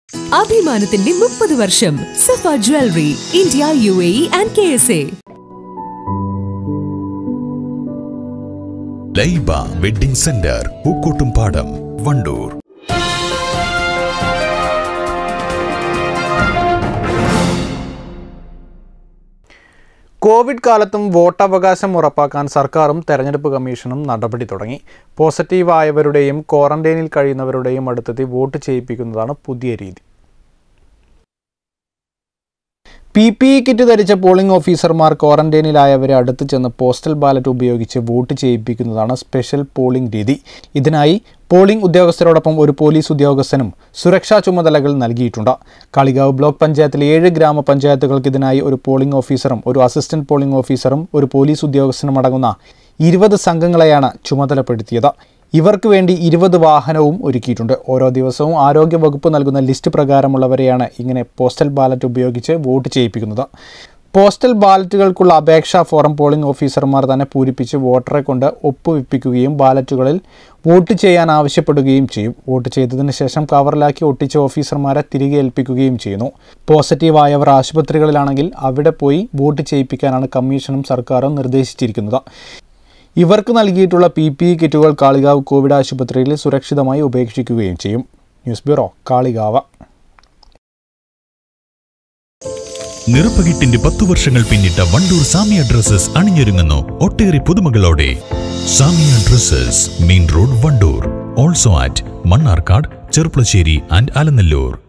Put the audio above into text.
അഭിമാനത്തിന്റെ മുപ്പത് വർഷം Safa jewellery India U A E and K S A Laiba wedding centre Pookkottumpadam Wandoor Covid കാലത്തും വോട്ടവകാശം ഉറപ്പാക്കാൻ സർക്കാരും തെരഞ്ഞെടുപ്പ് കമ്മീഷനും നടപടി തുടങ്ങി പോസിറ്റീവ് ആയവരുടെയും ക്വാറന്റൈനിൽ കഴിയുന്നവരുടെയും അടുത്തെത്തി വോട്ട് ചെയ്യിപ്പിക്കുന്നതാണ് പുതിയ രീതി പി പി ഇ കിറ്റ് ധരിച്ച പോളിംഗ് ഓഫീസർമാർ ക്വാറന്റൈനിലായവരെ അടുത്ത് ചെന്ന് പോസ്റ്റൽ ബാലറ്റ് ഉപയോഗിച്ച് വോട്ട് ചെയ്യിപ്പിക്കുന്നതാണ് സ്പെഷ്യൽ പോളിംഗ് രീതി ഇതിനായി പോളിംഗ് ഉദ്യോഗസ്ഥരോടൊപ്പം ഒരു പോലീസ് ഉദ്യോഗസ്ഥനും സുരക്ഷാ ചുമതലകൾ നൽകിയിട്ടുണ്ട് കാളികാവ് ബ്ലോക്ക് പഞ്ചായത്തിലെ ഏഴ് ഗ്രാമപഞ്ചായത്തുകൾക്ക് ഇതിനായി ഒരു പോളിംഗ് ഓഫീസറും ഒരു അസിസ്റ്റന്റ് പോളിംഗ് ഓഫീസറും ഒരു പോലീസ് ഉദ്യോഗസ്ഥനും അടങ്ങുന്ന ഇരുപത് സംഘങ്ങളെയാണ് ചുമതലപ്പെടുത്തിയത് ഇവർക്ക് വേണ്ടി ഇരുപത് വാഹനവും ഒരുക്കിയിട്ടുണ്ട് ഓരോ ദിവസവും ആരോഗ്യ വകുപ്പ് നൽകുന്ന ലിസ്റ്റ് പ്രകാരമുള്ളവരെയാണ് ഇങ്ങനെ പോസ്റ്റൽ ബാലറ്റ് ഉപയോഗിച്ച് വോട്ട് ചെയ്യിപ്പിക്കുന്നത് പോസ്റ്റൽ ബാലറ്റുകൾക്കുള്ള അപേക്ഷാ ഫോറം പോളിംഗ് ഓഫീസർമാർ തന്നെ പൂരിപ്പിച്ച് വോട്ടറെ കൊണ്ട് ഒപ്പുവെപ്പിക്കുകയും ബാലറ്റുകളിൽ വോട്ട് ചെയ്യാൻ ആവശ്യപ്പെടുകയും ചെയ്യും വോട്ട് ചെയ്തതിന് ശേഷം കവറിലാക്കി ഒട്ടിച്ച ഓഫീസർമാരെ തിരികെ ഏൽപ്പിക്കുകയും ചെയ്യുന്നു പോസിറ്റീവ് ആയവർ ആശുപത്രികളിലാണെങ്കിൽ അവിടെ പോയി വോട്ട് ചെയ്യിപ്പിക്കാനാണ് കമ്മീഷനും സർക്കാരും നിർദ്ദേശിച്ചിരിക്കുന്നത് ഇവർക്ക് നൽകിയിട്ടുള്ള പി പി ഇ കിറ്റുകൾ കാളികാവ് കോവിഡ് ആശുപത്രിയിൽ സുരക്ഷിതമായി ഉപേക്ഷിക്കുകയും ചെയ്യും ന്യൂസ് ബ്യൂറോ കാളികാവ് നിറപ്പകിട്ടിന്റെ പത്തു വർഷങ്ങൾ പിന്നിട്ട വണ്ടൂർ സാമിയ ഡ്രസ്സസ് അണിഞ്ഞൊരുങ്ങുന്നു ഒട്ടേറെ പുതുമകളോടെ Samiya dresses main road Wandoor also at Mannarkkad Cherpulassery and Alanallur